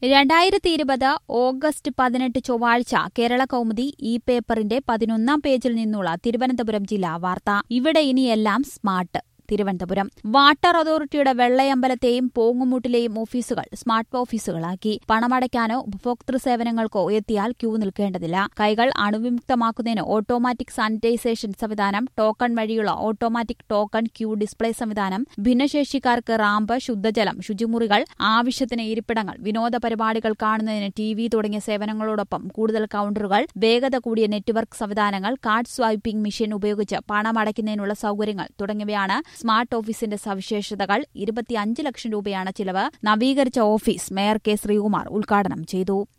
രണ്ടായിരത്തി ഇരുപത് ഓഗസ്റ്റ് പതിനെട്ട് ചൊവ്വാഴ്ച കേരള കൗമുദി ഈ പേപ്പറിന്റെ പതിനൊന്നാം പേജിൽ നിന്നുള്ള തിരുവനന്തപുരം ജില്ലാ വാർത്ത ഇവിടെ ഇനിയെല്ലാം സ്മാർട്ട് തിരുവനന്തപുരം വാട്ടർ അതോറിറ്റിയുടെ വെള്ളയമ്പലത്തെയും പോങ്ങുമുട്ടിലെയും ഓഫീസുകൾ സ്മാർട്ട് ഓഫീസുകളാക്കി പണമടയ്ക്കാനോ ഉപഭോക്തൃ സേവനങ്ങൾക്കോ എത്തിയാൽ ക്യൂ നിൽക്കേണ്ടതില്ല കൈകൾ അണുവിമുക്തമാക്കുന്നതിന് ഓട്ടോമാറ്റിക് സാനിറ്റൈസേഷൻ സംവിധാനം ടോക്കൺ വഴിയുള്ള ഓട്ടോമാറ്റിക് ടോക്കൺ ക്യൂ ഡിസ്പ്ലേ സംവിധാനം ഭിന്നശേഷിക്കാർക്ക് റാമ്പ് ശുദ്ധജലം ശുചിമുറികൾ ആവശ്യത്തിന് ഇരിപ്പിടങ്ങൾ വിനോദ പരിപാടികൾ കാണുന്നതിന് ടി വി തുടങ്ങിയ സേവനങ്ങളോടൊപ്പം കൂടുതൽ കൌണ്ടറുകൾ വേഗത കൂടിയ നെറ്റ്വർക്ക് സംവിധാനങ്ങൾ കാർഡ് സ്വൈപ്പിംഗ് മെഷീൻ ഉപയോഗിച്ച് പണമടയ്ക്കുന്നതിനുള്ള സൌകര്യങ്ങൾ തുടങ്ങിയവയാണ് സ്മാർട്ട് ഓഫീസിന്റെ സവിശേഷതകൾ ഇരുപത്തിയഞ്ച് ലക്ഷം രൂപയാണ് ചിലവ് നവീകരിച്ച ഓഫീസ് മേയർ കെ ശ്രീകുമാർ ഉദ്ഘാടനം ചെയ്തു